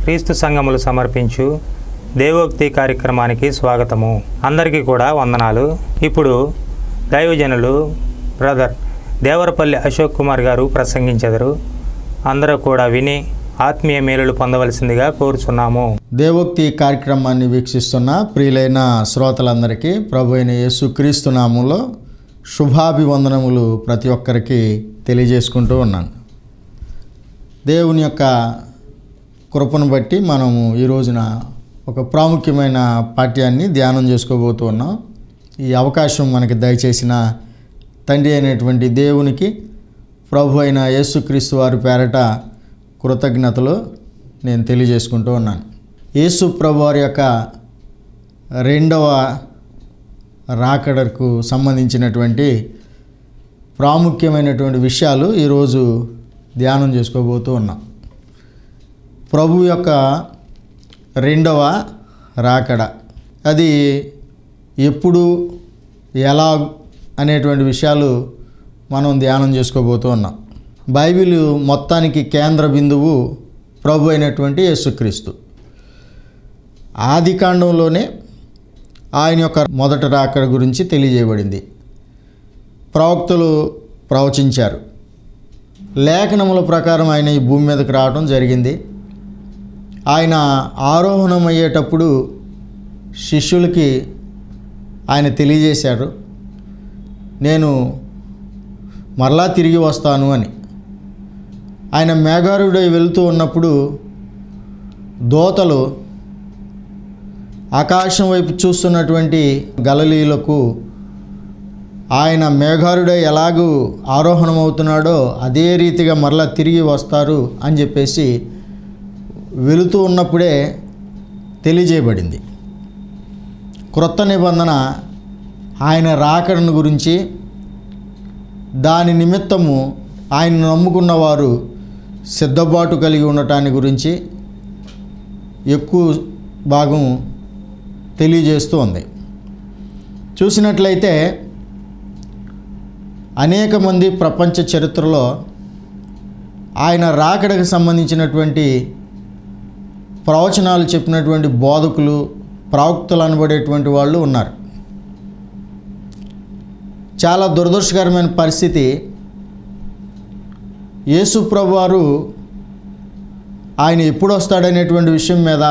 క్రీస్తు సంఘములు సమర్పించు దేవోక్తి కార్యక్రమానికి స్వాగతము అందరికీ కూడా వందనాలు ఇప్పుడు దైవజనులు బ్రదర్ దేవరపల్లి అశోక్ కుమార్ గారు ప్రసంగించెదరు అందరూ కూడా విని ఆత్మీయ మేలులు పొందవలసిందిగా కోరుచున్నాము దేవోక్తి కార్యక్రమాన్ని వీక్షిస్తున్న ప్రియులైన శ్రోతలందరికీ ప్రభు అయిన యేసుక్రీస్తు నామంలో శుభాభివందనములు ప్రతి ఒక్కరికి తెలియజేసుకుంటూ ఉన్నాను దేవుని యొక్క కృపను బట్టి మనము ఈ రోజున ఒక ప్రాముఖ్యమైన పాఠ్యాన్ని ధ్యానం చేసుకోబోతూ ఉన్నాం ఈ అవకాశం మనకి దయచేసిన తండ్రి అయినటువంటి దేవునికి ప్రభు అయిన యేసుక్రీస్తు వారి పేరట కృతజ్ఞతలు నేను తెలియజేసుకుంటూ ఉన్నాను యేసు ప్రభు వారి యొక్క రెండవ రాకడకు సంబంధించినటువంటి ప్రాముఖ్యమైనటువంటి విషయాలు ఈరోజు ధ్యానం చేసుకోబోతూ ఉన్నాం ప్రభు యొక్క రెండవ రాకడ అది ఎప్పుడు ఎలా అనేటువంటి విషయాలు మనం ధ్యానం చేసుకోబోతూ ఉన్నాం బైబిల్ మొత్తానికి కేంద్ర బిందువు ప్రభు అయినటువంటి యేసుక్రీస్తు ఆది కాండంలోనే ఆయన యొక్క మొదటి రాకడ గురించి తెలియజేయబడింది ప్రవక్తలు ప్రవచించారు లేఖనముల ప్రకారం ఆయన ఈ భూమి మీదకి రావడం జరిగింది ఆయన ఆరోహణం అయ్యేటప్పుడు శిష్యులకి ఆయన తెలియజేశారు నేను మరలా తిరిగి వస్తాను అని ఆయన మేఘారుడై వెళ్తూ ఉన్నప్పుడు దోతలు ఆకాశం వైపు చూస్తున్నటువంటి గలలీలకు ఆయన మేఘారుడై ఎలాగూ ఆరోహణమవుతున్నాడో అదే రీతిగా మరలా తిరిగి వస్తారు అని చెప్పేసి వెళుతూ ఉన్నప్పుడే తెలియజేయబడింది క్రొత్త నిబంధన ఆయన రాకడను గురించి దాని నిమిత్తము ఆయన నమ్ముకున్న వారు సిద్ధపాటు కలిగి ఉండటాన్ని గురించి ఎక్కువ భాగం తెలియజేస్తూ ఉంది చూసినట్లయితే అనేక మంది ప్రపంచ చరిత్రలో ఆయన రాకడకు సంబంధించినటువంటి ప్రవచనాలు చెప్పినటువంటి బోధకులు ప్రవక్తలు అనబడేటువంటి వాళ్ళు ఉన్నారు చాలా దురదృష్టకరమైన పరిస్థితి యేసు ప్రభు వారు ఆయన ఎప్పుడు వస్తాడనేటువంటి విషయం మీద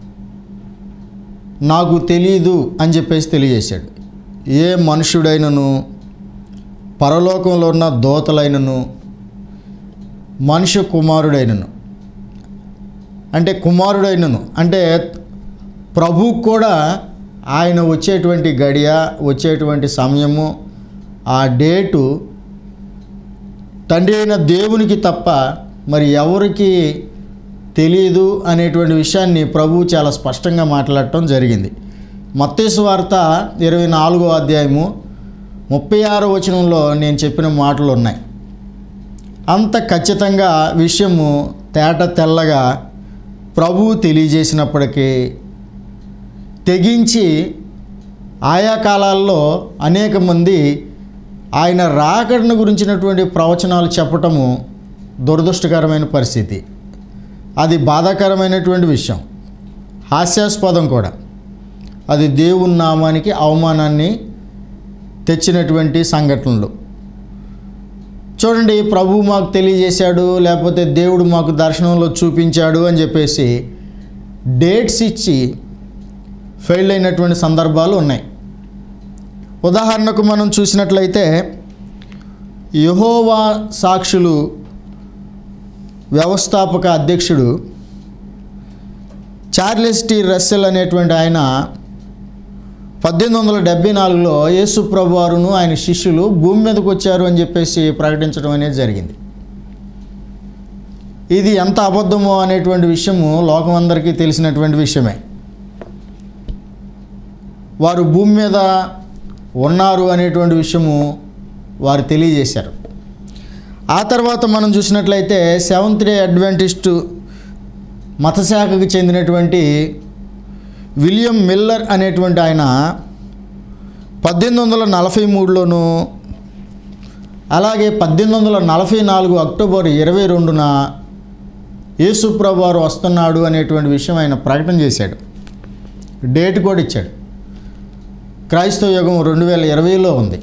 నాకు తెలియదు అని చెప్పేసి తెలియజేశాడు ఏ మనుషుడైనను పరలోకంలో ఉన్న దోతలైనను మనుష్య కుమారుడైనను అంటే కుమారుడైనను అంటే ప్రభు కూడా ఆయన వచ్చేటువంటి గడియ వచ్చేటువంటి సమయము ఆ డేటు తండ్రి అయిన దేవునికి తప్ప మరి ఎవరికి తెలియదు అనేటువంటి విషయాన్ని ప్రభు చాలా స్పష్టంగా మాట్లాడటం జరిగింది మత్తేసు వార్త ఇరవై నాలుగో అధ్యాయము ముప్పై ఆరో వచనంలో నేను చెప్పిన మాటలు ఉన్నాయి అంత ఖచ్చితంగా విషయము తేట తెల్లగా ప్రభువు తెలియజేసినప్పటికీ తెగించి ఆయా కాలాల్లో అనేక మంది ఆయన రాకడను గురించినటువంటి ప్రవచనాలు చెప్పటము దురదృష్టకరమైన పరిస్థితి అది బాధాకరమైనటువంటి విషయం హాస్యాస్పదం కూడా అది దేవుని నామానికి అవమానాన్ని తెచ్చినటువంటి సంఘటనలు చూడండి ప్రభు మాకు తెలియజేశాడు లేకపోతే దేవుడు మాకు దర్శనంలో చూపించాడు అని చెప్పేసి డేట్స్ ఇచ్చి ఫెయిల్ అయినటువంటి సందర్భాలు ఉన్నాయి ఉదాహరణకు మనం చూసినట్లయితే యహోవా సాక్షులు వ్యవస్థాపక అధ్యక్షుడు చార్లెస్ టి రస్సెల్ అనేటువంటి ఆయన పద్దెనిమిది వందల డెబ్బై నాలుగులో యేసు ప్రభు వారును ఆయన శిష్యులు భూమి మీదకి వచ్చారు అని చెప్పేసి ప్రకటించడం అనేది జరిగింది ఇది ఎంత అబద్ధమో అనేటువంటి విషయము లోకం అందరికీ తెలిసినటువంటి విషయమే వారు భూమి మీద ఉన్నారు అనేటువంటి విషయము వారు తెలియజేశారు ఆ తర్వాత మనం చూసినట్లయితే సెవెంత్ డే అడ్వెంటిస్ట్ మతశాఖకు చెందినటువంటి విలియం మిల్లర్ అనేటువంటి ఆయన పద్దెనిమిది వందల నలభై మూడులోను అలాగే పద్దెనిమిది వందల నలభై నాలుగు అక్టోబర్ ఇరవై రెండున యేసుప్రభు వారు వస్తున్నాడు అనేటువంటి విషయం ఆయన ప్రకటన చేశాడు డేట్ కూడా ఇచ్చాడు క్రైస్తవ యుగం రెండు వేల ఇరవైలో ఉంది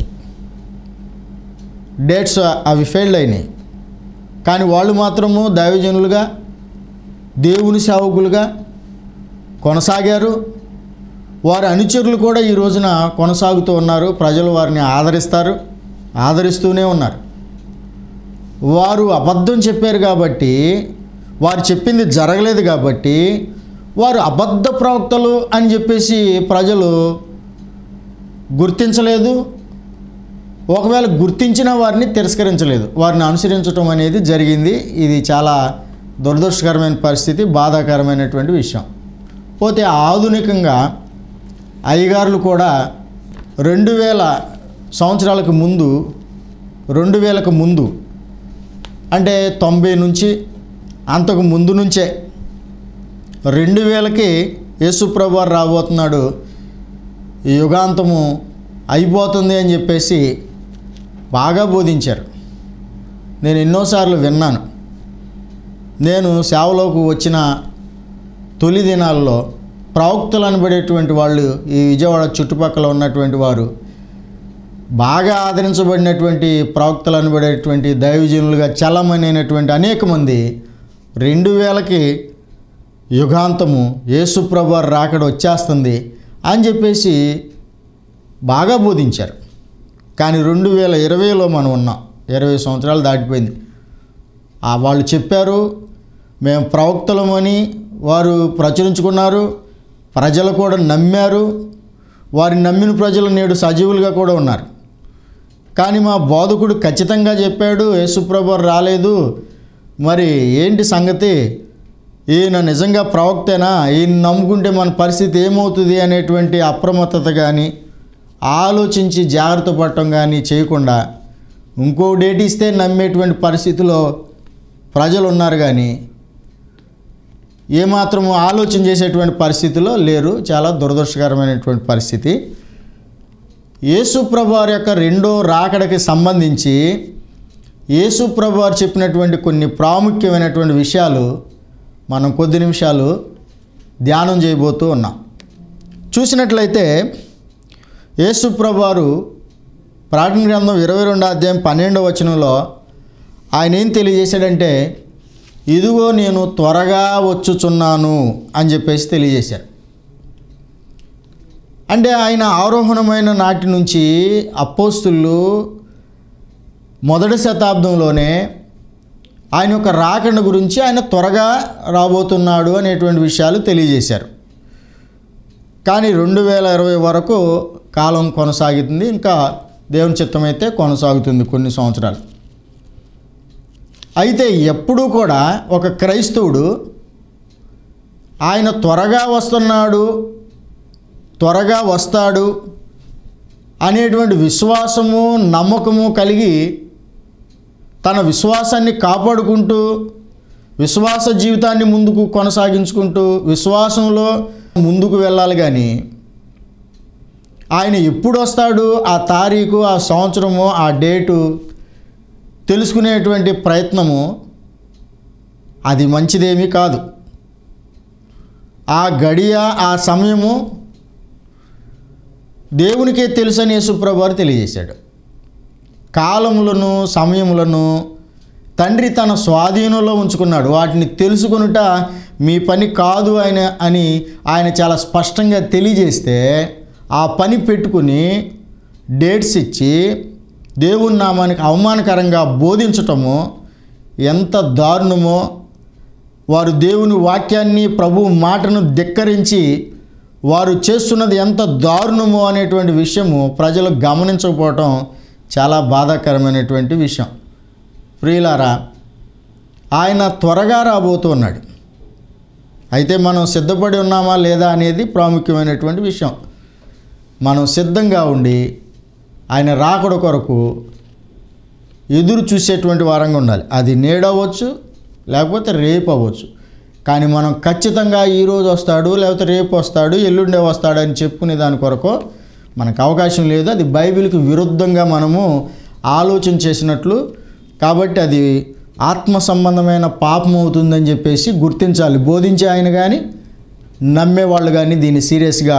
డేట్స్ అవి ఫెయిల్డ్ అయినాయి కానీ వాళ్ళు మాత్రము దైవజనులుగా దేవుని సేవకులుగా కొనసాగారు వారి అనుచరులు కూడా ఈ రోజున కొనసాగుతూ ఉన్నారు ప్రజలు వారిని ఆదరిస్తారు ఆదరిస్తూనే ఉన్నారు వారు అబద్ధం చెప్పారు కాబట్టి వారు చెప్పింది జరగలేదు కాబట్టి వారు అబద్ధ ప్రవక్తలు అని చెప్పేసి ప్రజలు గుర్తించలేదు ఒకవేళ గుర్తించిన వారిని తిరస్కరించలేదు వారిని అనుసరించడం అనేది జరిగింది ఇది చాలా దురదృష్టకరమైన పరిస్థితి బాధాకరమైనటువంటి విషయం పోతే ఆధునికంగా అయ్యగారులు కూడా రెండు వేల సంవత్సరాలకు ముందు రెండు వేలకు ముందు అంటే తొంభై నుంచి అంతకు ముందు నుంచే రెండు వేలకి యేసుప్రభు వారు రాబోతున్నాడు ఈ యుగాంతము అయిపోతుంది అని చెప్పేసి బాగా బోధించారు నేను ఎన్నోసార్లు విన్నాను నేను సేవలోకి వచ్చిన తొలి దినాల్లో ప్రవక్తలు అనబడేటువంటి వాళ్ళు ఈ విజయవాడ చుట్టుపక్కల ఉన్నటువంటి వారు బాగా ఆదరించబడినటువంటి ప్రవక్తలు అనబడేటువంటి దైవజనులుగా చలమనైనటువంటి అనేక మంది రెండు వేలకి యుగాంతము యేసుప్రభు వారి రాకడ వచ్చేస్తుంది అని చెప్పేసి బాగా బోధించారు కానీ రెండు వేల ఇరవైలో మనం ఉన్నాం ఇరవై సంవత్సరాలు దాటిపోయింది ఆ వాళ్ళు చెప్పారు మేము ప్రవక్తలమని వారు ప్రచురించుకున్నారు ప్రజలు కూడా నమ్మారు వారిని నమ్మిన ప్రజలు నేడు సజీవులుగా కూడా ఉన్నారు కానీ మా బోధకుడు ఖచ్చితంగా చెప్పాడు యేసుప్రభు వారు రాలేదు మరి ఏంటి సంగతి ఈయన నిజంగా ప్రవక్తేనా ఈయన నమ్ముకుంటే మన పరిస్థితి ఏమవుతుంది అనేటువంటి అప్రమత్తత కానీ ఆలోచించి జాగ్రత్త పడటం కానీ చేయకుండా ఇంకో డేట్ ఇస్తే నమ్మేటువంటి పరిస్థితిలో ప్రజలు ఉన్నారు కానీ ఏమాత్రము ఆలోచన చేసేటువంటి పరిస్థితిలో లేరు చాలా దురదృష్టకరమైనటువంటి పరిస్థితి యేసుప్రభు వారి యొక్క రెండో రాకడకి సంబంధించి యేసుప్రభు వారు చెప్పినటువంటి కొన్ని ప్రాముఖ్యమైనటువంటి విషయాలు మనం కొద్ది నిమిషాలు ధ్యానం చేయబోతూ ఉన్నాం చూసినట్లయితే యేసుప్రభు వారు ప్రాటన గ్రంథం ఇరవై రెండో అధ్యాయం పన్నెండవ వచనంలో ఆయన ఏం తెలియజేశాడంటే ఇదిగో నేను త్వరగా వచ్చుచున్నాను అని చెప్పేసి తెలియజేశారు అంటే ఆయన ఆరోహణమైన నాటి నుంచి అపోస్తులు మొదటి శతాబ్దంలోనే ఆయన యొక్క రాకడ గురించి ఆయన త్వరగా రాబోతున్నాడు అనేటువంటి విషయాలు తెలియజేశారు కానీ రెండు వేల ఇరవై వరకు కాలం కొనసాగుతుంది ఇంకా దేవుని చిత్తమైతే కొనసాగుతుంది కొన్ని సంవత్సరాలు అయితే ఎప్పుడూ కూడా ఒక క్రైస్తవుడు ఆయన త్వరగా వస్తున్నాడు త్వరగా వస్తాడు అనేటువంటి విశ్వాసము నమ్మకము కలిగి తన విశ్వాసాన్ని కాపాడుకుంటూ విశ్వాస జీవితాన్ని ముందుకు కొనసాగించుకుంటూ విశ్వాసంలో ముందుకు వెళ్ళాలి కానీ ఆయన ఎప్పుడు వస్తాడు ఆ తారీఖు ఆ సంవత్సరము ఆ డేటు తెలుసుకునేటువంటి ప్రయత్నము అది మంచిదేమీ కాదు ఆ గడియ ఆ సమయము దేవునికే తెలుసని యేసుప్రభు వారు తెలియజేశాడు కాలములను సమయములను తండ్రి తన స్వాధీనంలో ఉంచుకున్నాడు వాటిని తెలుసుకొనుట మీ పని కాదు ఆయన అని ఆయన చాలా స్పష్టంగా తెలియజేస్తే ఆ పని పెట్టుకుని డేట్స్ ఇచ్చి దేవుని నామానికి అవమానకరంగా బోధించటము ఎంత దారుణమో వారు దేవుని వాక్యాన్ని ప్రభు మాటను ధిక్కరించి వారు చేస్తున్నది ఎంత దారుణమో అనేటువంటి విషయము ప్రజలు గమనించకపోవటం చాలా బాధాకరమైనటువంటి విషయం ప్రియులారా ఆయన త్వరగా రాబోతున్నాడు అయితే మనం సిద్ధపడి ఉన్నామా లేదా అనేది ప్రాముఖ్యమైనటువంటి విషయం మనం సిద్ధంగా ఉండి ఆయన రాకడ కొరకు ఎదురు చూసేటువంటి వారంగా ఉండాలి అది నేడవచ్చు లేకపోతే రేపు అవ్వచ్చు కానీ మనం ఖచ్చితంగా ఈరోజు వస్తాడు లేకపోతే రేపు వస్తాడు ఎల్లుండే వస్తాడు అని చెప్పుకునే దాని కొరకు మనకు అవకాశం లేదు అది బైబిల్కి విరుద్ధంగా మనము ఆలోచన చేసినట్లు కాబట్టి అది ఆత్మ సంబంధమైన పాపం అవుతుందని చెప్పేసి గుర్తించాలి బోధించే ఆయన కానీ నమ్మేవాళ్ళు కానీ దీన్ని సీరియస్గా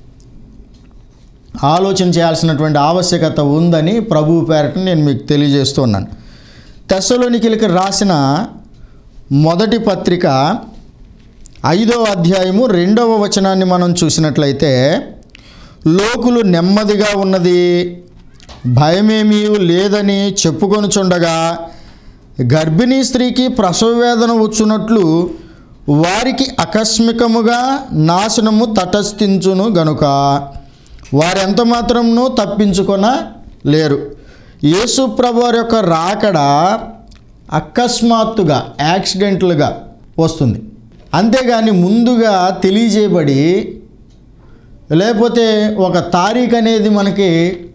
ఆలోచన చేయాల్సినటువంటి ఆవశ్యకత ఉందని ప్రభువు పేరట నేను మీకు తెలియజేస్తున్నాను తెస్సలోనికిలకి రాసిన మొదటి పత్రిక ఐదవ అధ్యాయము రెండవ వచనాన్ని మనం చూసినట్లయితే లోకులు నెమ్మదిగా ఉన్నది భయమేమీ లేదని చెప్పుకొనుచుండగా గర్భిణీ స్త్రీకి ప్రసవ వేదన వచ్చునట్లు వారికి ఆకస్మికముగా నాశనము తటస్థించును గనుక వారెంత మాత్రమును తప్పించుకొన లేరు యేసు ప్రభు వారి యొక్క రాకడ అకస్మాత్తుగా యాక్సిడెంట్లుగా వస్తుంది అంతేగాని ముందుగా తెలియజేయబడి లేకపోతే ఒక తారీఖు అనేది మనకి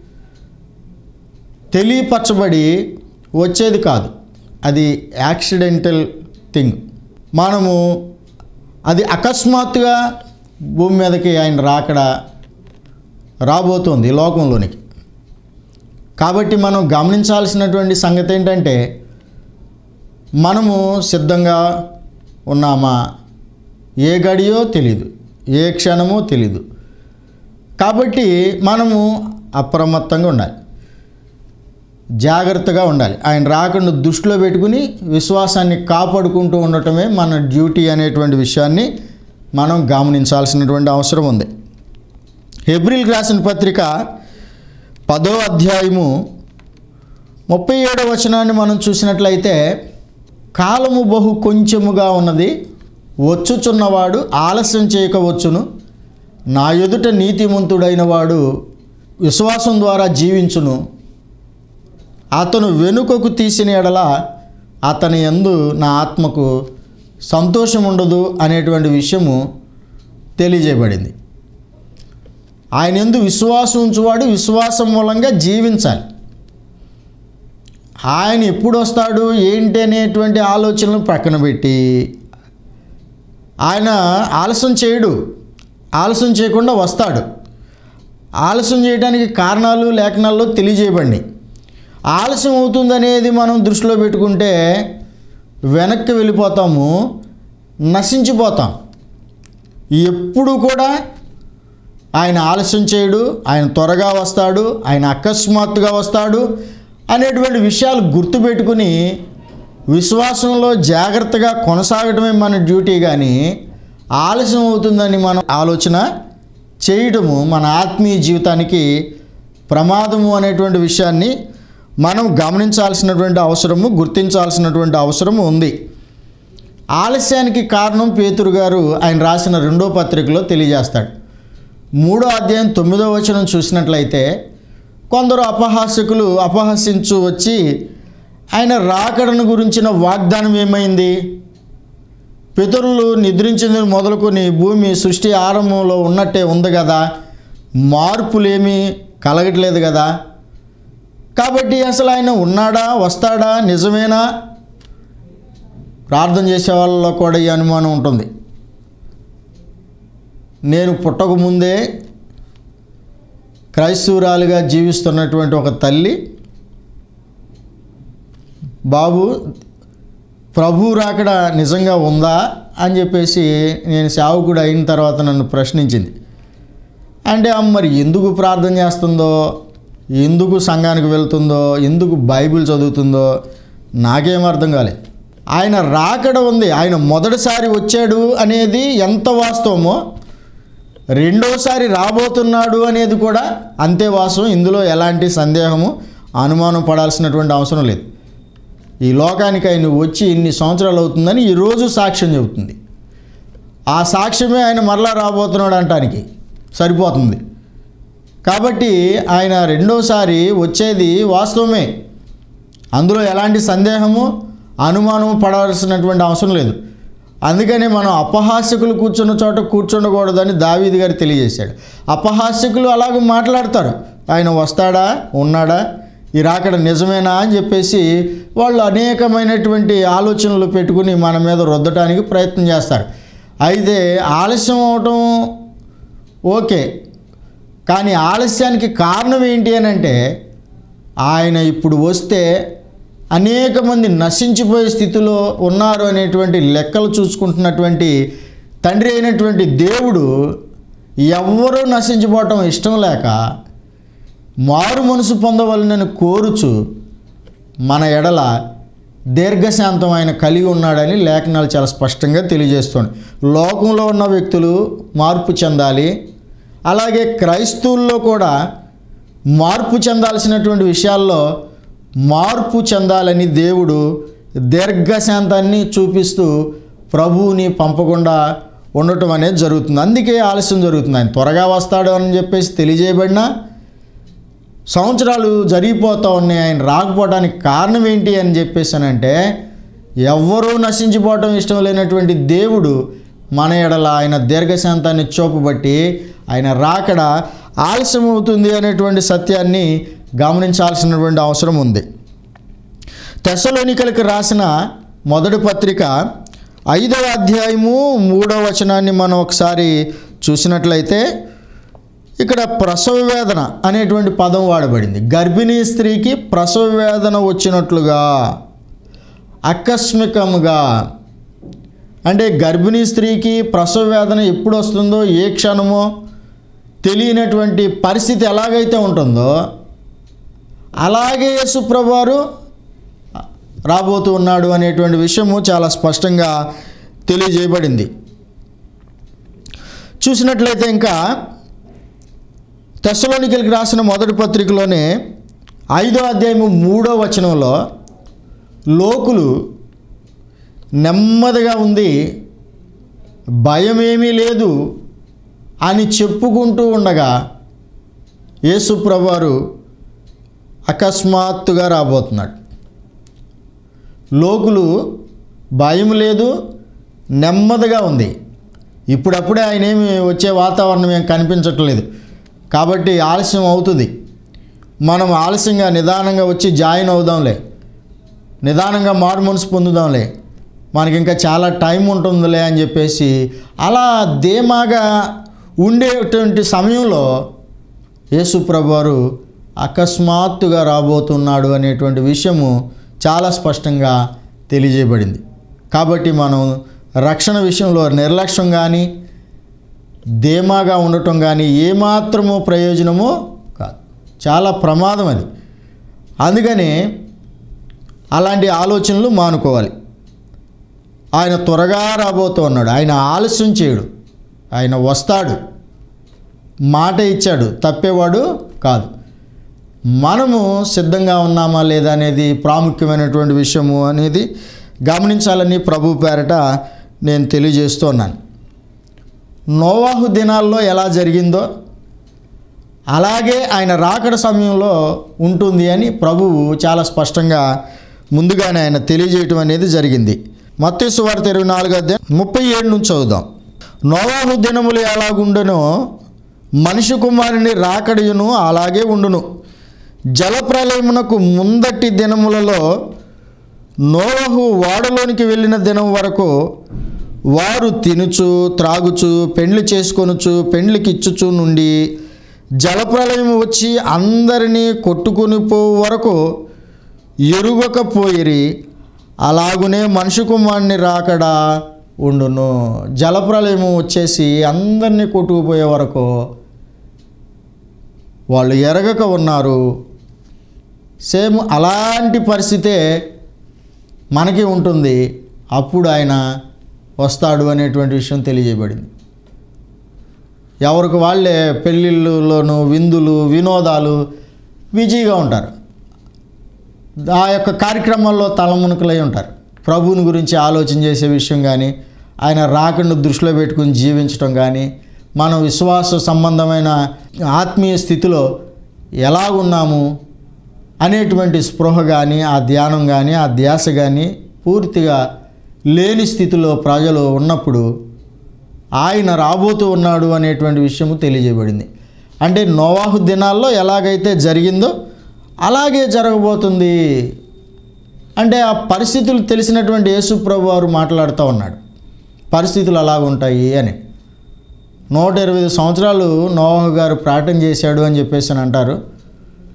తెలియపరచబడి వచ్చేది కాదు అది యాక్సిడెంటల్ థింగ్ మనము అది అకస్మాత్తుగా భూమి మీదకి ఆయన రాకడ రాబోతోంది ఈ లోకంలోనికి కాబట్టి మనం గమనించాల్సినటువంటి సంగతి ఏంటంటే మనము సిద్ధంగా ఉన్నామా ఏ గడియో తెలీదు ఏ క్షణమో తెలీదు కాబట్టి మనము అప్రమత్తంగా ఉండాలి జాగ్రత్తగా ఉండాలి ఆయన రాకుండా దృష్టిలో పెట్టుకుని విశ్వాసాన్ని కాపాడుకుంటూ ఉండటమే మన డ్యూటీ అనేటువంటి విషయాన్ని మనం గమనించాల్సినటువంటి అవసరం ఉంది హెబ్రిల్ రాసిన పత్రిక పదో అధ్యాయము ముప్పై ఏడవ వచనాన్ని మనం చూసినట్లయితే కాలము బహు కొంచెముగా ఉన్నది వచ్చుచున్నవాడు ఆలస్యం చేయకవచ్చును నా ఎదుట నీతిమంతుడైన వాడు విశ్వాసం ద్వారా జీవించును అతను వెనుకకు తీసిన ఎడల అతని యందు నా ఆత్మకు సంతోషం ఉండదు అనేటువంటి విషయము తెలియజేయబడింది ఆయన ఎందు విశ్వాసం ఉంచువాడు విశ్వాసం మూలంగా జీవించాలి ఆయన ఎప్పుడు వస్తాడు ఏంటి అనేటువంటి ఆలోచనలు పక్కన పెట్టి ఆయన ఆలస్యం చేయడు ఆలస్యం చేయకుండా వస్తాడు ఆలస్యం చేయడానికి కారణాలు లేఖనాల్లో తెలియజేయబండి ఆలస్యం అవుతుందనేది మనం దృష్టిలో పెట్టుకుంటే వెనక్కి వెళ్ళిపోతాము నశించిపోతాం ఎప్పుడు కూడా ఆయన ఆలస్యం చేయడు ఆయన త్వరగా వస్తాడు ఆయన అకస్మాత్తుగా వస్తాడు అనేటువంటి విషయాలు గుర్తుపెట్టుకుని విశ్వాసంలో జాగ్రత్తగా కొనసాగటమే మన డ్యూటీ కానీ ఆలస్యం అవుతుందని మనం ఆలోచన చేయటము మన ఆత్మీయ జీవితానికి ప్రమాదము అనేటువంటి విషయాన్ని మనం గమనించాల్సినటువంటి అవసరము గుర్తించాల్సినటువంటి అవసరము ఉంది ఆలస్యానికి కారణం పేతురు గారు ఆయన రాసిన రెండో పత్రికలో తెలియజేస్తాడు మూడో అధ్యాయం తొమ్మిదో వచనం చూసినట్లయితే కొందరు అపహాసకులు అపహసించు వచ్చి ఆయన రాకడను గురించిన వాగ్దానం ఏమైంది పితరులు నిద్రించింది మొదలుకొని భూమి సృష్టి ఆరంభంలో ఉన్నట్టే ఉంది కదా మార్పులేమీ కలగట్లేదు కదా కాబట్టి అసలు ఆయన ఉన్నాడా వస్తాడా నిజమేనా ప్రార్థన చేసే వాళ్ళలో కూడా ఈ అనుమానం ఉంటుంది నేను పుట్టక ముందే క్రైస్తవురాలుగా జీవిస్తున్నటువంటి ఒక తల్లి బాబు ప్రభు రాకడ నిజంగా ఉందా అని చెప్పేసి నేను సేవకుడు అయిన తర్వాత నన్ను ప్రశ్నించింది అంటే ఆమె మరి ఎందుకు ప్రార్థన చేస్తుందో ఎందుకు సంఘానికి వెళ్తుందో ఎందుకు బైబిల్ చదువుతుందో నాకేం అర్థం కాలేదు ఆయన రాకడ ఉంది ఆయన మొదటిసారి వచ్చాడు అనేది ఎంత వాస్తవమో రెండోసారి రాబోతున్నాడు అనేది కూడా అంతే వాస్తవం ఇందులో ఎలాంటి సందేహము అనుమానం పడాల్సినటువంటి అవసరం లేదు ఈ లోకానికి ఆయన వచ్చి ఇన్ని సంవత్సరాలు అవుతుందని ఈరోజు సాక్ష్యం చెబుతుంది ఆ సాక్ష్యమే ఆయన మరలా రాబోతున్నాడు అంటానికి సరిపోతుంది కాబట్టి ఆయన రెండోసారి వచ్చేది వాస్తవమే అందులో ఎలాంటి సందేహము అనుమానము పడాల్సినటువంటి అవసరం లేదు అందుకనే మనం అపహాస్యకులు కూర్చున్న చోట కూర్చుండకూడదని దావీది గారు తెలియజేశాడు అపహాస్యకులు అలాగ మాట్లాడతారు ఆయన వస్తాడా ఉన్నాడా ఈ రాకడ నిజమేనా అని చెప్పేసి వాళ్ళు అనేకమైనటువంటి ఆలోచనలు పెట్టుకుని మన మీద రుద్దటానికి ప్రయత్నం చేస్తారు అయితే ఆలస్యం అవటం ఓకే కానీ ఆలస్యానికి కారణం ఏంటి అని అంటే ఆయన ఇప్పుడు వస్తే అనేక మంది నశించిపోయే స్థితిలో ఉన్నారు అనేటువంటి లెక్కలు చూసుకుంటున్నటువంటి తండ్రి అయినటువంటి దేవుడు ఎవ్వరూ నశించిపోవటం ఇష్టం లేక మారు మనసు పొందవలనని కోరుచు మన ఎడల దీర్ఘశాంతం ఆయన కలిగి ఉన్నాడని లేఖనాలు చాలా స్పష్టంగా తెలియజేస్తుంది లోకంలో ఉన్న వ్యక్తులు మార్పు చెందాలి అలాగే క్రైస్తవుల్లో కూడా మార్పు చెందాల్సినటువంటి విషయాల్లో మార్పు చెందాలని దేవుడు దీర్ఘశాంతాన్ని చూపిస్తూ ప్రభువుని పంపకుండా ఉండటం అనేది జరుగుతుంది అందుకే ఆలస్యం జరుగుతుంది ఆయన త్వరగా వస్తాడు అని చెప్పేసి తెలియజేయబడినా సంవత్సరాలు జరిగిపోతూ ఉన్నాయి ఆయన రాకపోవడానికి కారణం ఏంటి అని చెప్పేసానంటే ఎవ్వరూ నశించిపోవటం ఇష్టం లేనటువంటి దేవుడు మన ఎడల ఆయన దీర్ఘశాంతాన్ని చూపబట్టి ఆయన రాకడ ఆలస్యం అవుతుంది అనేటువంటి సత్యాన్ని గమనించాల్సినటువంటి అవసరం ఉంది తెసలోనికలకు రాసిన మొదటి పత్రిక ఐదవ అధ్యాయము మూడవ వచనాన్ని మనం ఒకసారి చూసినట్లయితే ఇక్కడ ప్రసవ వేదన అనేటువంటి పదం వాడబడింది గర్భిణీ స్త్రీకి ప్రసవ వేదన వచ్చినట్లుగా ఆకస్మికముగా అంటే గర్భిణీ స్త్రీకి ప్రసవ వేదన ఎప్పుడు వస్తుందో ఏ క్షణమో తెలియనటువంటి పరిస్థితి ఎలాగైతే ఉంటుందో అలాగే యేసుప్రభువారు రాబోతూ ఉన్నాడు అనేటువంటి విషయము చాలా స్పష్టంగా తెలియజేయబడింది చూసినట్లయితే ఇంకా తెస్సలోనికలకి రాసిన మొదటి పత్రికలోనే ఐదో అధ్యాయము మూడో వచనంలో లోకులు నెమ్మదిగా ఉంది భయమేమీ లేదు అని చెప్పుకుంటూ ఉండగా యేసుప్రభువారు అకస్మాత్తుగా రాబోతున్నాడు లోకులు భయం లేదు నెమ్మదిగా ఉంది ఇప్పుడప్పుడే ఆయన ఏమి వచ్చే వాతావరణం ఏం కనిపించట్లేదు కాబట్టి ఆలస్యం అవుతుంది మనం ఆలస్యంగా నిదానంగా వచ్చి జాయిన్ అవుదాంలే నిదానంగా మారు మనసు పొందుదాంలే మనకి ఇంకా చాలా టైం ఉంటుందిలే అని చెప్పేసి అలా ధీమాగా ఉండేటువంటి సమయంలో యేసుప్రభు వారు అకస్మాత్తుగా రాబోతున్నాడు అనేటువంటి విషయము చాలా స్పష్టంగా తెలియజేయబడింది కాబట్టి మనం రక్షణ విషయంలో నిర్లక్ష్యం కానీ ధీమాగా ఉండటం కానీ ఏమాత్రమో ప్రయోజనమో కాదు చాలా ప్రమాదం అది అందుకని అలాంటి ఆలోచనలు మానుకోవాలి ఆయన త్వరగా రాబోతూ ఉన్నాడు ఆయన ఆలస్యం చేయడు ఆయన వస్తాడు మాట ఇచ్చాడు తప్పేవాడు కాదు మనము సిద్ధంగా ఉన్నామా లేదా అనేది ప్రాముఖ్యమైనటువంటి విషయము అనేది గమనించాలని ప్రభు పేరట నేను తెలియజేస్తున్నాను నోవాహు దినాల్లో ఎలా జరిగిందో అలాగే ఆయన రాకడ సమయంలో ఉంటుంది అని ప్రభువు చాలా స్పష్టంగా ముందుగానే ఆయన తెలియజేయటం అనేది జరిగింది మత్తేసు వార్త ఇరవై నాలుగు అధ్యాయం ముప్పై ఏడు నుంచి చదువుదాం నోవాహు దినములు ఎలాగుండునో మనిషి కుమారుని రాకడియును అలాగే ఉండును జలప్రలయమునకు ముందటి దినములలో నోవహు వాడలోనికి వెళ్ళిన దినం వరకు వారు తినుచు త్రాగుచు పెండ్లి చేసుకొనుచు పెండ్లికిచ్చుచు నుండి జలప్రలయం వచ్చి అందరినీ కొట్టుకుని పోవు వరకు ఎరుగకపోయిరి అలాగునే మనిషి కుమారుని రాకడా ఉండును జలప్రలయం వచ్చేసి అందరినీ కొట్టుకుపోయే వరకు వాళ్ళు ఎరగక ఉన్నారు సేమ్ అలాంటి పరిస్థితే మనకి ఉంటుంది అప్పుడు ఆయన వస్తాడు అనేటువంటి విషయం తెలియజేయబడింది ఎవరికి వాళ్ళే పెళ్ళిళ్ళలోను విందులు వినోదాలు బిజీగా ఉంటారు ఆ యొక్క కార్యక్రమాల్లో తలమునకలై ఉంటారు ప్రభువుని గురించి ఆలోచన చేసే విషయం కానీ ఆయన రాకుండా దృష్టిలో పెట్టుకుని జీవించడం కానీ మనం విశ్వాస సంబంధమైన ఆత్మీయ స్థితిలో ఎలాగున్నాము అనేటువంటి స్పృహ కానీ ఆ ధ్యానం కానీ ఆ ధ్యాస కానీ పూర్తిగా లేని స్థితిలో ప్రజలు ఉన్నప్పుడు ఆయన రాబోతూ ఉన్నాడు అనేటువంటి విషయము తెలియజేయబడింది అంటే నోవాహు దినాల్లో ఎలాగైతే జరిగిందో అలాగే జరగబోతుంది అంటే ఆ పరిస్థితులు తెలిసినటువంటి యేసుప్రభు వారు మాట్లాడుతూ ఉన్నాడు పరిస్థితులు అలాగ ఉంటాయి అని నూట ఇరవై ఐదు సంవత్సరాలు నోవాహు గారు ప్రార్థన చేశాడు అని చెప్పేసి అని అంటారు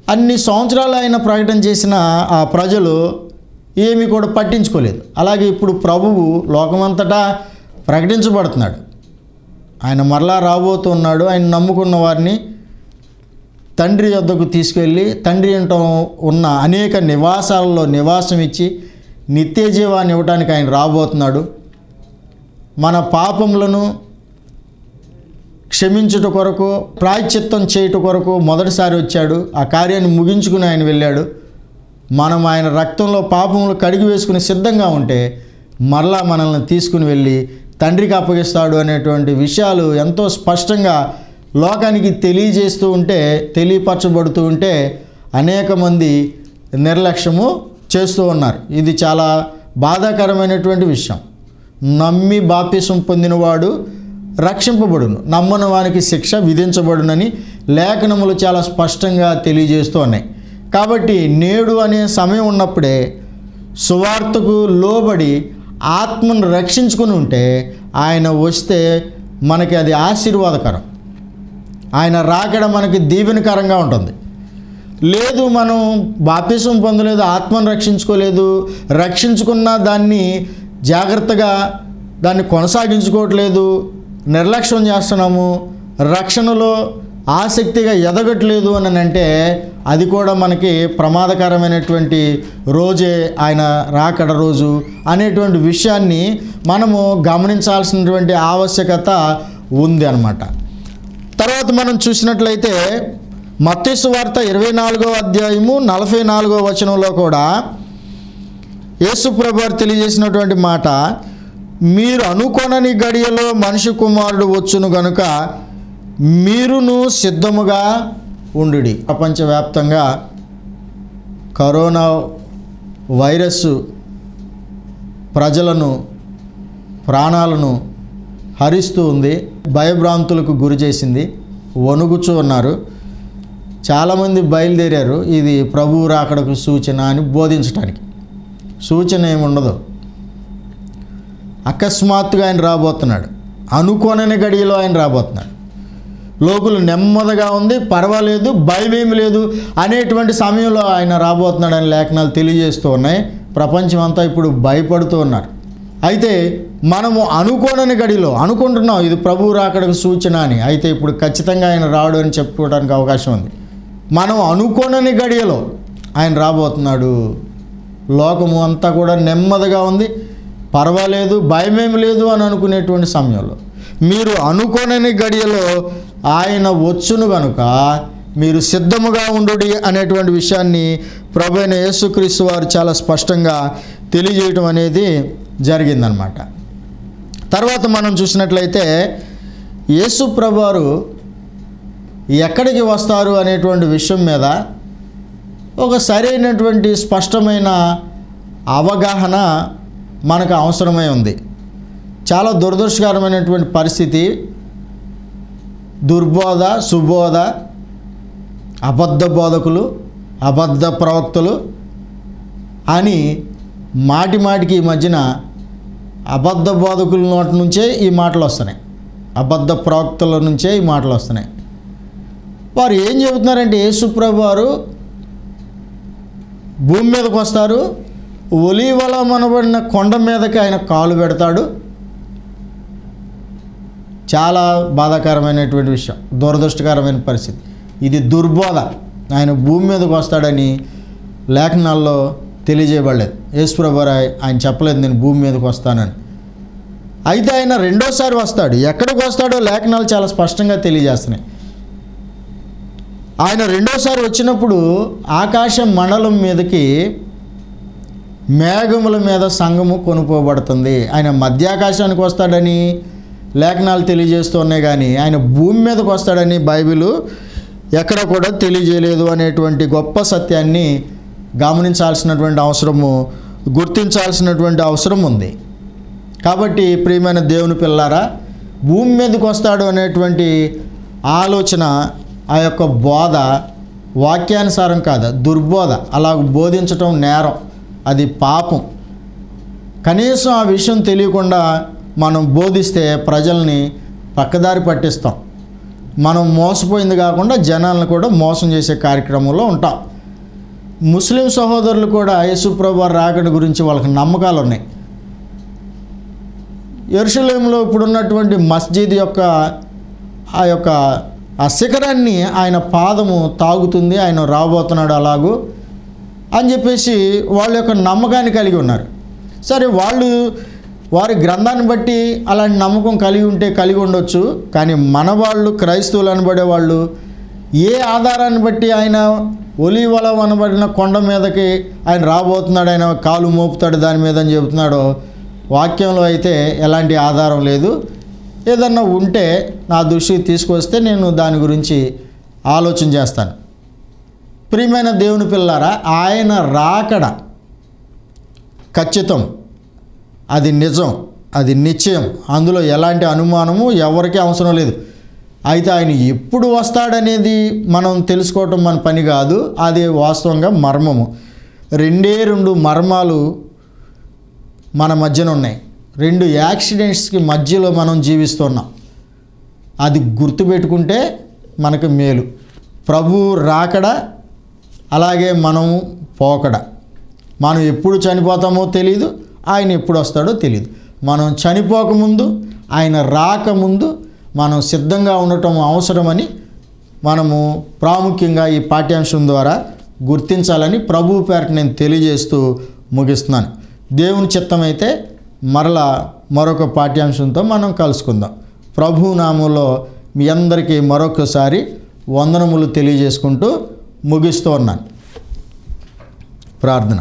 అన్ని సంవత్సరాలు ఆయన ప్రకటన చేసిన ఆ ప్రజలు ఏమీ కూడా పట్టించుకోలేదు అలాగే ఇప్పుడు ప్రభువు లోకమంతటా ప్రకటించబడుతున్నాడు ఆయన మరలా రాబోతున్నాడు ఆయన నమ్ముకున్న వారిని తండ్రి వద్దకు తీసుకెళ్ళి తండ్రి ఇంట ఉన్న అనేక నివాసాలలో నివాసం ఇచ్చి నిత్య జీవాన్ని ఇవ్వడానికి ఆయన రాబోతున్నాడు మన పాపములను క్షమించుట కొరకు ప్రాయశ్చిత్తం చేయుట కొరకు మొదటిసారి వచ్చాడు ఆ కార్యాన్ని ముగించుకుని ఆయన వెళ్ళాడు మనం ఆయన రక్తంలో పాపములు కడిగి వేసుకుని సిద్ధంగా ఉంటే మరలా మనల్ని తీసుకుని వెళ్ళి తండ్రికి అప్పగిస్తాడు అనేటువంటి విషయాలు ఎంతో స్పష్టంగా లోకానికి తెలియజేస్తూ ఉంటే తెలియపరచబడుతూ ఉంటే అనేక మంది నిర్లక్ష్యము చేస్తూ ఉన్నారు ఇది చాలా బాధాకరమైనటువంటి విషయం నమ్మి బాప్యసం పొందినవాడు రక్షింపబడును నమ్మని వానికి శిక్ష విధించబడునని లేఖనములు చాలా స్పష్టంగా తెలియజేస్తూ ఉన్నాయి కాబట్టి నేడు అనే సమయం ఉన్నప్పుడే సువార్తకు లోబడి ఆత్మను రక్షించుకుని ఉంటే ఆయన వస్తే మనకి అది ఆశీర్వాదకరం ఆయన రాకడ మనకి దీవెనకరంగా ఉంటుంది లేదు మనం బాప్తిసం పొందలేదు ఆత్మను రక్షించుకోలేదు రక్షించుకున్న దాన్ని జాగ్రత్తగా దాన్ని కొనసాగించుకోవట్లేదు నిర్లక్ష్యం చేస్తున్నాము రక్షణలో ఆసక్తిగా ఎదగట్లేదు అని అంటే అది కూడా మనకి ప్రమాదకరమైనటువంటి రోజే ఆయన రాకడ రోజు అనేటువంటి విషయాన్ని మనము గమనించాల్సినటువంటి ఆవశ్యకత ఉంది అన్నమాట తర్వాత మనం చూసినట్లయితే మత్తేసు వార్త ఇరవై నాలుగో అధ్యాయము నలభై నాలుగో వచనంలో కూడా యేసుప్రభు వారు తెలియజేసినటువంటి మాట మీరు అనుకొనని గడియలో మనిషి కుమారుడు వచ్చును గనుక మీరును సిద్ధముగా ఉండు ప్రపంచవ్యాప్తంగా కరోనా వైరస్ ప్రజలను ప్రాణాలను హరిస్తూ ఉంది భయభ్రాంతులకు గురి చేసింది వణుకుచూ ఉన్నారు చాలామంది బయలుదేరారు ఇది ప్రభువు రాకడకు సూచన అని బోధించడానికి సూచన ఏమి ఉండదు అకస్మాత్తుగా ఆయన రాబోతున్నాడు అనుకోనని గడియలో ఆయన రాబోతున్నాడు లోకులు నెమ్మదిగా ఉంది పర్వాలేదు భయమేమి లేదు అనేటువంటి సమయంలో ఆయన రాబోతున్నాడని లేఖనాలు తెలియజేస్తూ ఉన్నాయి ప్రపంచం అంతా ఇప్పుడు భయపడుతూ ఉన్నారు అయితే మనము అనుకోనని గడిలో అనుకుంటున్నాం ఇది ప్రభువు రాకడకు సూచన అని అయితే ఇప్పుడు ఖచ్చితంగా ఆయన రాడు అని చెప్పుకోవడానికి అవకాశం ఉంది మనం అనుకోనని గడియలో ఆయన రాబోతున్నాడు లోకము అంతా కూడా నెమ్మదిగా ఉంది పర్వాలేదు భయమేమి లేదు అని అనుకునేటువంటి సమయంలో మీరు అనుకోనని గడియలో ఆయన వచ్చును గనుక మీరు సిద్ధముగా ఉండు అనేటువంటి విషయాన్ని ప్రభు అయిన యేసుక్రీస్తు వారు చాలా స్పష్టంగా తెలియజేయటం అనేది జరిగిందనమాట తర్వాత మనం చూసినట్లయితే యేసు ప్రభు వారు ఎక్కడికి వస్తారు అనేటువంటి విషయం మీద ఒక సరైనటువంటి స్పష్టమైన అవగాహన మనకు అవసరమై ఉంది చాలా దురదృష్టకరమైనటువంటి పరిస్థితి దుర్బోధ సుబోధ అబద్ధ బోధకులు అబద్ధ ప్రవక్తలు అని మాటి మాటికి ఈ మధ్యన అబద్ధ బోధకుల నోటి నుంచే ఈ మాటలు వస్తున్నాయి అబద్ధ ప్రవక్తల నుంచే ఈ మాటలు వస్తున్నాయి వారు ఏం చెబుతున్నారంటే యేసుప్రభు వారు భూమి మీదకి వస్తారు ఒలీవల మనబడిన కొండ మీదకి ఆయన కాలు పెడతాడు చాలా బాధాకరమైనటువంటి విషయం దురదృష్టకరమైన పరిస్థితి ఇది దుర్బోధ ఆయన భూమి మీదకి వస్తాడని లేఖనాల్లో తెలియజేయబడలేదు యేసుప్రభు వారు ఆయన చెప్పలేదు నేను భూమి మీదకి వస్తానని అయితే ఆయన రెండోసారి వస్తాడు ఎక్కడికి వస్తాడో లేఖనాలు చాలా స్పష్టంగా తెలియజేస్తున్నాయి ఆయన రెండోసారి వచ్చినప్పుడు ఆకాశ మండలం మీదకి మేఘముల మీద సంఘము కొనుక్కోబడుతుంది ఆయన మధ్యాకాశానికి వస్తాడని లేఖనాలు తెలియజేస్తున్నాయి కానీ ఆయన భూమి మీదకి వస్తాడని బైబిల్ ఎక్కడ కూడా తెలియజేయలేదు అనేటువంటి గొప్ప సత్యాన్ని గమనించాల్సినటువంటి అవసరము గుర్తించాల్సినటువంటి అవసరం ఉంది కాబట్టి ప్రియమైన దేవుని పిల్లారా భూమి మీదకి వస్తాడు అనేటువంటి ఆలోచన ఆ యొక్క బోధ వాక్యానుసారం కాదు దుర్బోధ అలా బోధించటం నేరం అది పాపం కనీసం ఆ విషయం తెలియకుండా మనం బోధిస్తే ప్రజల్ని పక్కదారి పట్టిస్తాం మనం మోసపోయింది కాకుండా జనాలను కూడా మోసం చేసే కార్యక్రమంలో ఉంటాం ముస్లిం సహోదరులు కూడా యేసుప్రభు వారి రాకడ గురించి వాళ్ళకి నమ్మకాలు ఉన్నాయి ఎరుసలేంలో ఇప్పుడున్నటువంటి మస్జిద్ యొక్క ఆ యొక్క ఆ శిఖరాన్ని ఆయన పాదము తాగుతుంది ఆయన రాబోతున్నాడు అలాగూ అని చెప్పేసి వాళ్ళ యొక్క నమ్మకాన్ని కలిగి ఉన్నారు సరే వాళ్ళు వారి గ్రంథాన్ని బట్టి అలాంటి నమ్మకం కలిగి ఉంటే కలిగి ఉండొచ్చు కానీ మన వాళ్ళు క్రైస్తవులు అనబడే వాళ్ళు ఏ ఆధారాన్ని బట్టి ఆయన ఒలివలం అనబడిన కొండ మీదకి ఆయన రాబోతున్నాడు ఆయన కాలు మోపుతాడు దాని మీద అని చెబుతున్నాడో వాక్యంలో అయితే ఎలాంటి ఆధారం లేదు ఏదన్నా ఉంటే నా దృష్టికి తీసుకొస్తే నేను దాని గురించి ఆలోచన చేస్తాను ప్రియమైన దేవుని పిల్లారా ఆయన రాకడ ఖచ్చితం అది నిజం అది నిశ్చయం అందులో ఎలాంటి అనుమానము ఎవరికీ అవసరం లేదు అయితే ఆయన ఎప్పుడు వస్తాడనేది మనం తెలుసుకోవటం మన పని కాదు అది వాస్తవంగా మర్మము రెండే రెండు మర్మాలు మన మధ్యన ఉన్నాయి రెండు యాక్సిడెంట్స్కి మధ్యలో మనం జీవిస్తున్నాం అది గుర్తుపెట్టుకుంటే మనకు మేలు ప్రభు రాకడ అలాగే మనం పోకడ మనం ఎప్పుడు చనిపోతామో తెలియదు ఆయన ఎప్పుడు వస్తాడో తెలియదు మనం చనిపోకముందు ఆయన రాకముందు మనం సిద్ధంగా ఉండటం అవసరమని మనము ప్రాముఖ్యంగా ఈ పాఠ్యాంశం ద్వారా గుర్తించాలని ప్రభు పేరట నేను తెలియజేస్తూ ముగిస్తున్నాను దేవుని చిత్తమైతే మరలా మరొక పాఠ్యాంశంతో మనం కలుసుకుందాం ప్రభు నామంలో మీ అందరికీ మరొకసారి వందనములు తెలియజేసుకుంటూ ముగిస్తూ ఉన్నాను ప్రార్థన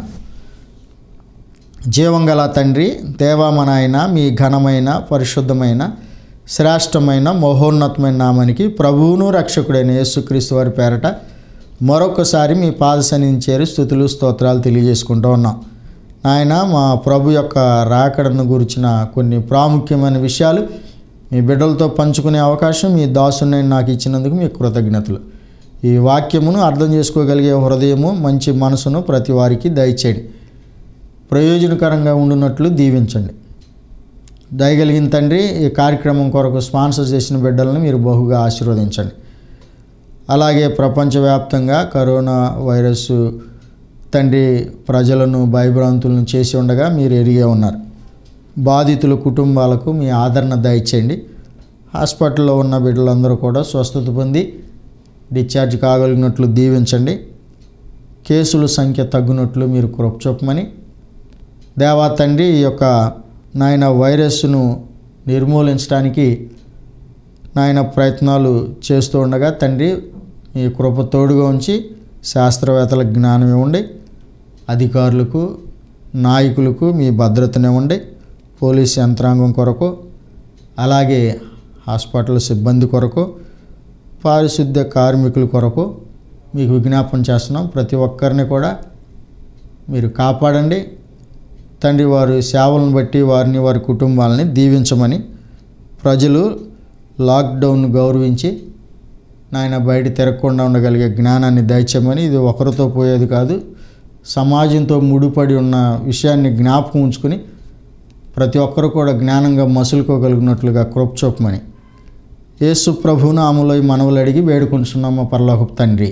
జీవంగల తండ్రి దేవామనాయన మీ ఘనమైన పరిశుద్ధమైన శ్రేష్టమైన మహోన్నతమైన నామానికి ప్రభువును రక్షకుడైన యేసుక్రీస్తు వారి పేరట మరొకసారి మీ పాద సన్నిధించేరి స్థుతులు స్తోత్రాలు తెలియజేసుకుంటూ ఉన్నాం నాయన మా ప్రభు యొక్క రాకడను గురించిన కొన్ని ప్రాముఖ్యమైన విషయాలు మీ బిడ్డలతో పంచుకునే అవకాశం మీ దాసుని నాకు ఇచ్చినందుకు మీ కృతజ్ఞతలు ఈ వాక్యమును అర్థం చేసుకోగలిగే హృదయము మంచి మనసును ప్రతి వారికి దయచేయండి ప్రయోజనకరంగా ఉండున్నట్లు దీవించండి దయగలిగిన తండ్రి ఈ కార్యక్రమం కొరకు స్పాన్సర్ చేసిన బిడ్డలను మీరు బహుగా ఆశీర్వదించండి అలాగే ప్రపంచవ్యాప్తంగా కరోనా వైరస్ తండ్రి ప్రజలను భయభ్రాంతులను చేసి ఉండగా మీరు ఎరిగే ఉన్నారు బాధితుల కుటుంబాలకు మీ ఆదరణ దయచేయండి హాస్పిటల్లో ఉన్న బిడ్డలందరూ కూడా స్వస్థత పొంది డిశ్చార్జ్ కాగలిగినట్లు దీవించండి కేసుల సంఖ్య తగ్గునట్లు మీరు కృప చూపమని దేవా తండ్రి ఈ యొక్క నాయన వైరస్ను నిర్మూలించడానికి నాయన ప్రయత్నాలు చేస్తూ ఉండగా తండ్రి మీ కృప తోడుగా ఉంచి శాస్త్రవేత్తలకు జ్ఞానం ఇవ్వండి అధికారులకు నాయకులకు మీ భద్రతనివ్వండి పోలీస్ యంత్రాంగం కొరకు అలాగే హాస్పిటల్ సిబ్బంది కొరకు పారిశుద్ధ్య కార్మికుల కొరకు మీకు విజ్ఞాపన చేస్తున్నాం ప్రతి ఒక్కరిని కూడా మీరు కాపాడండి తండ్రి వారి సేవలను బట్టి వారిని వారి కుటుంబాలని దీవించమని ప్రజలు లాక్డౌన్ గౌరవించి నాయన బయట తిరగకుండా ఉండగలిగే జ్ఞానాన్ని దయచేయమని ఇది ఒకరితో పోయేది కాదు సమాజంతో ముడిపడి ఉన్న విషయాన్ని జ్ఞాపకం ఉంచుకుని ప్రతి ఒక్కరు కూడా జ్ఞానంగా మసులుకోగలిగినట్లుగా కృప చూపమని యేసు ప్రభువును ఆమెలో ఈ మనవులు అడిగి వేడుకుంటున్నాము పరలోకపు తండ్రి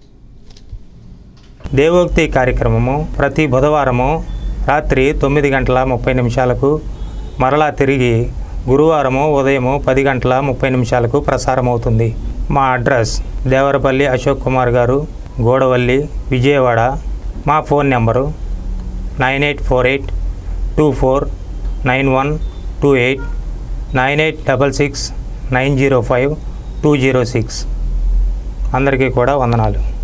దేవోక్తి కార్యక్రమము ప్రతి బుధవారము రాత్రి తొమ్మిది గంటల ముప్పై నిమిషాలకు మరలా తిరిగి గురువారము ఉదయము పది గంటల ముప్పై నిమిషాలకు ప్రసారమవుతుంది మా అడ్రస్ దేవరపల్లి అశోక్ కుమార్ గారు గోడవల్లి విజయవాడ మా phone number nine eight four eight two four nine one two eight nine eight double six nine zero five two zero six అందరికీ కూడా వందనాలు